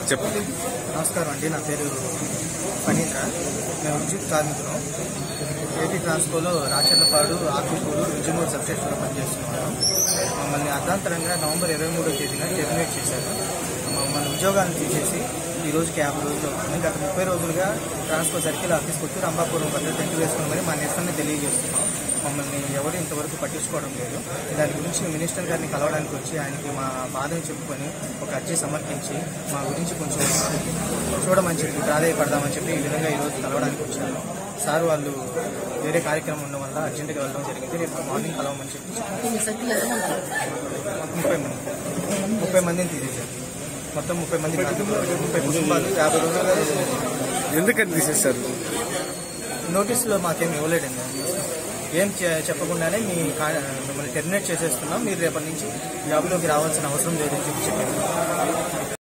చెప్పండి నమస్కారం అండి నా పేరు ఫణీంద్ర మేము విద్యుత్ కార్మికులు ఏపీ ట్రాన్స్కోలో రాచర్లపాడు ఆకుకూరు విజయమూరు సబ్స్టేషన్లో పనిచేస్తున్నాను మమ్మల్ని అర్ధాంతరంగా నవంబర్ ఇరవై మూడో తేదీన టెర్మినేట్ చేశారు మమ్మల్ని ఉద్యోగాలను తీసేసి ఈ రోజుకి యాభై రోజులు అవుతుంది గత ముప్పై రోజులుగా ట్రాన్స్కో సర్కిల్ ఆఫీస్ కొట్టి రంభాపురం వద్ద టెంట్ వేసుకున్నామని మా నిరసనని తెలియజేస్తున్నాం మమ్మల్ని ఎవరు ఇంతవరకు పట్టించుకోవడం లేదు దాని గురించి మినిస్టర్ గారిని కలవడానికి వచ్చి ఆయనకి మా బాధను చెప్పుకొని ఒక అర్జీ సమర్పించి మా గురించి కొంచెం చూడమని చెప్పి ప్రాధాయపడదామని చెప్పి ఈ విధంగా ఈరోజు కలవడానికి వచ్చాను సార్ వాళ్ళు వేరే కార్యక్రమం ఉండడం వల్ల అర్జెంటుగా వెళ్ళడం జరిగింది రేపు మార్నింగ్ కలవమని చెప్పి ముప్పై మంది ముప్పై మందిని తీసేశారు మొత్తం ముప్పై మంది కార్మికులు, ముప్పై కుటుంబాలు యాభై రోజులుగా ఎందుకని తీసేస్తారు నోటీసులో మాకేం ఇవ్వలేదండి ఏం చె- చెప్పకుండానే మీ కా- మిమ్మల్ని టెర్మినేట్ చేసేస్తున్నాం మీరు రేపటి నుంచి జాబ్లోకి రావాల్సిన అవసరం లేదని చెప్పి చెప్పారు